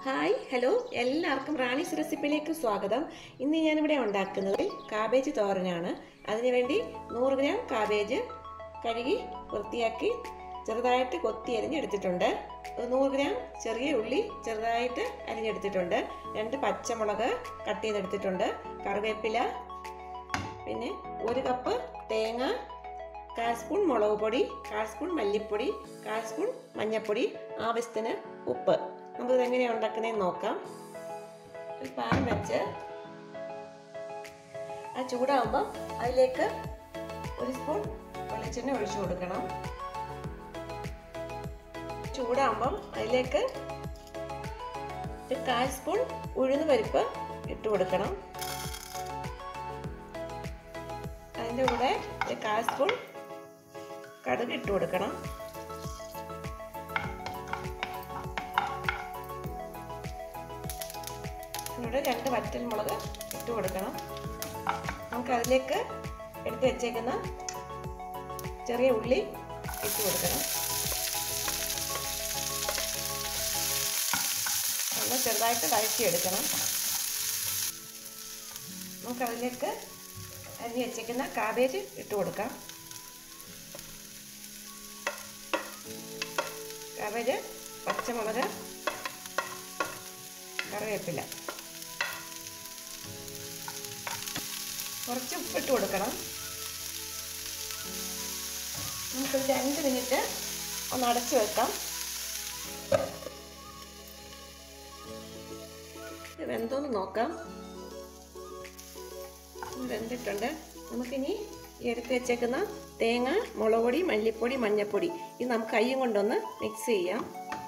hi hello എല്ലാവർക്കും റാണീസ് റെസിപ്പിയിലേക്ക് സ്വാഗതം ഇന്ന് ഞാനിവിടെ ഉണ്ടാക്കുന്നത് കാബേജ് തോരനാണ് അതിനുവേണ്ടി നൂറ് ഗ്രാം കാബേജ് കഴുകി വൃത്തിയാക്കി ചെറുതായിട്ട് കൊത്തി അരിഞ്ഞെടുത്തിട്ടുണ്ട് ഒരു നൂറ് ഗ്രാം ചെറിയ ഉള്ളി ചെറുതായിട്ട് അരിഞ്ഞെടുത്തിട്ടുണ്ട് രണ്ട് പച്ചമുളക് കട്ട് ചെയ്തെടുത്തിട്ടുണ്ട് കറിവേപ്പില പിന്നെ ഒരു കപ്പ് തേങ്ങ കാൽ സ്പൂൺ മുളക് പൊടി കാൽ സ്പൂൺ മല്ലിപ്പൊടി കാൽ സ്പൂൺ മഞ്ഞൾപ്പൊടി ആവശ്യത്തിന് ഉപ്പ് നമുക്ക് ഇതെങ്ങനെയാണ് ഉണ്ടാക്കുന്നതെന്ന് നോക്കാം ഒരു പാൻ വെച്ച് ആ ചൂടാകുമ്പോൾ അതിലേക്ക് ഒരു സ്പൂൺ വെളിച്ചെണ്ണ ഒഴിച്ചു കൊടുക്കണം ചൂടാകുമ്പം അതിലേക്ക് ഒരു കാൽ സ്പൂൺ ഉഴുന്ന് പരിപ്പ് ഇട്ട് കൊടുക്കണം അതിൻ്റെ കൂടെ ഒരു കാൽ സ്പൂൺ കടുക് ഇട്ട് കൊടുക്കണം ഇവിടെ രണ്ട് വറ്റൽ മുളക് ഇട്ട് കൊടുക്കണം നമുക്ക് അതിലേക്ക് എടുത്ത് വെച്ചേക്കുന്ന ചെറിയ ഉള്ളി ഇട്ട് കൊടുക്കണം ഒന്ന് ചെറുതായിട്ട് വഴറ്റിയെടുക്കണം നമുക്ക് അതിലേക്ക് അരിഞ്ഞ് വെച്ചേക്കുന്ന കാബേജ് ഇട്ട് കൊടുക്കാം കാബേജ് പച്ചമുളക് കറിവേപ്പില കുറച്ച് ഉപ്പിട്ട് കൊടുക്കണം നമുക്കൊരു രണ്ട് മിനിറ്റ് ഒന്ന് അടച്ചു വെക്കാം വെന്തോന്ന് നോക്കാം വെന്തിട്ടുണ്ട് നമുക്കിനി ഈ എടുത്ത് വെച്ചേക്കുന്ന തേങ്ങ മുളക് പൊടി മല്ലിപ്പൊടി മഞ്ഞൾപ്പൊടി ഇത് നമുക്ക് കൈയും കൊണ്ടൊന്ന് മിക്സ് ചെയ്യാം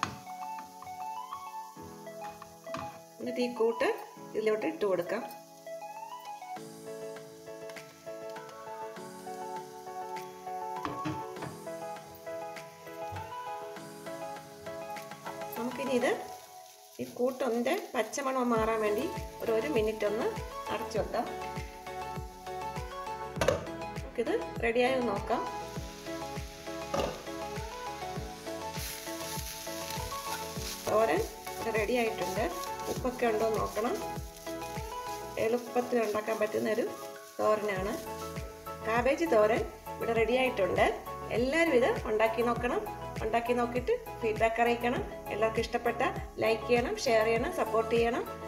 എന്നിട്ട് ഈ കൂട്ട് ഇതിലോട്ട് ഇട്ട് കൊടുക്കാം നമുക്കിനി ഇത് ഈ കൂട്ടൊന്നിൻ്റെ പച്ചമണം മാറാൻ വേണ്ടി ഒരു ഒരു മിനിറ്റ് ഒന്ന് അടച്ചു വെക്കാം നമുക്കിത് റെഡിയായി നോക്കാം തോരൻ ഇവിടെ റെഡി ആയിട്ടുണ്ട് ഉപ്പൊക്കെ ഉണ്ടോ എന്ന് നോക്കണം എളുപ്പത്തിൽ ഉണ്ടാക്കാൻ പറ്റുന്ന ഒരു തോരനാണ് കാബേജ് തോരൻ ഇവിടെ റെഡി ആയിട്ടുണ്ട് എല്ലാവരും ഇത് ഉണ്ടാക്കി നോക്കണം ഉണ്ടാക്കി നോക്കിയിട്ട് ഫീഡ്ബാക്ക് അറിയിക്കണം എല്ലാവർക്കും ഇഷ്ടപ്പെട്ട ലൈക്ക് ചെയ്യണം ഷെയർ ചെയ്യണം സപ്പോർട്ട് ചെയ്യണം